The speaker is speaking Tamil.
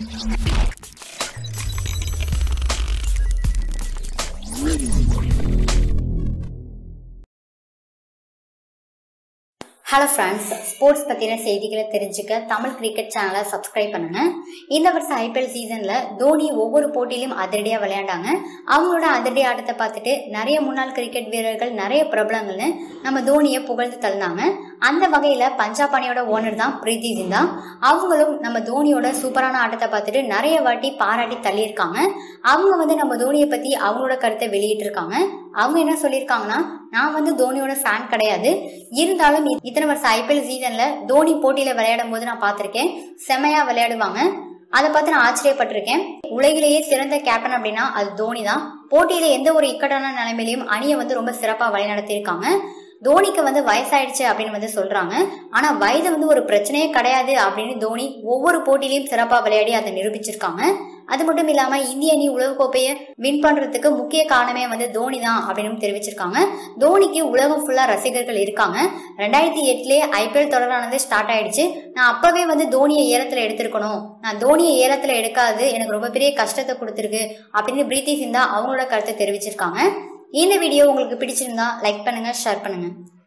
ஹலோ ஃப்ரெண்ட்ஸ் ஸ்போர்ட்ஸ் பற்றின செய்திகளை தெரிஞ்சுக்க தமிழ் கிரிக்கெட் சேனலை சப்ஸ்கிரைப் பண்ணுங்க இந்த வருஷம் ஐபிஎல் சீசனில் தோனி ஒவ்வொரு போட்டியிலும் அதிரடியாக விளையாண்டாங்க அவங்களோட அதிரடி ஆட்டத்தை பார்த்துட்டு நிறைய முன்னாள் கிரிக்கெட் வீரர்கள் நிறைய பிரபலங்கள்னு நம்ம தோனியை புகழ்ந்து தள்ளினாங்க அந்த வகையில் பஞ்சாப் அணியோட ஓனர் தான் பிரீத்தி சிந்தா அவங்களும் நம்ம தோனியோட சூப்பரான ஆட்டத்தை பார்த்துட்டு நிறைய வாட்டி பாராட்டி தள்ளியிருக்காங்க அவங்க வந்து நம்ம தோனியை பற்றி அவங்களோட கருத்தை வெளியிட்டிருக்காங்க அவங்க என்ன சொல்லியிருக்காங்கன்னா நான் வந்து தோனியோட ஃபேன் கிடையாது இருந்தாலும் இ- இத்தனை வருஷம் ஐபிஎல் சீசன்ல தோனி போட்டியில விளையாடும் போது நான் பார்த்திருக்கேன் செமையா விளையாடுவாங்க அதை பார்த்து நான் ஆச்சரியப்பட்டிருக்கேன் உலகிலேயே சிறந்த கேப்டன் அப்படின்னா அது தோனி தான் போட்டியில எந்த ஒரு இக்கட்டான நிலைமையிலையும் அணியை வந்து ரொம்ப சிறப்பா வழிநடத்தியிருக்காங்க தோனிக்கு வந்து வயசாயிடுச்சு அப்படின்னு வந்து சொல்றாங்க ஆனா வயது வந்து ஒரு பிரச்சனையே கிடையாது அப்படின்னு தோனி ஒவ்வொரு போட்டியிலையும் சிறப்பா விளையாடி அதை நிரூபிச்சிருக்காங்க அது மட்டும் இல்லாம இந்திய அணி உலகக்கோப்பையை வின் பண்றதுக்கு முக்கிய காரணமே வந்து தோனி தான் அப்படின்னு தெரிவிச்சிருக்காங்க தோனிக்கு உலகம் ஃபுல்லா ரசிகர்கள் இருக்காங்க ரெண்டாயிரத்தி எட்டுலயே ஐபிஎல் தொடரானது ஸ்டார்ட் ஆயிடுச்சு நான் அப்பவே வந்து தோனியை ஏலத்துல எடுத்திருக்கணும் நான் தோனியை ஏலத்துல எடுக்காது எனக்கு ரொம்ப பெரிய கஷ்டத்தை கொடுத்துருக்கு அப்படின்னு பிரீத்தி சிந்தா அவங்களோட கருத்தை தெரிவிச்சிருக்காங்க இந்த வீடியோ உங்களுக்கு பிடிச்சிருந்தா லைக் பண்ணுங்க ஷேர் பண்ணுங்க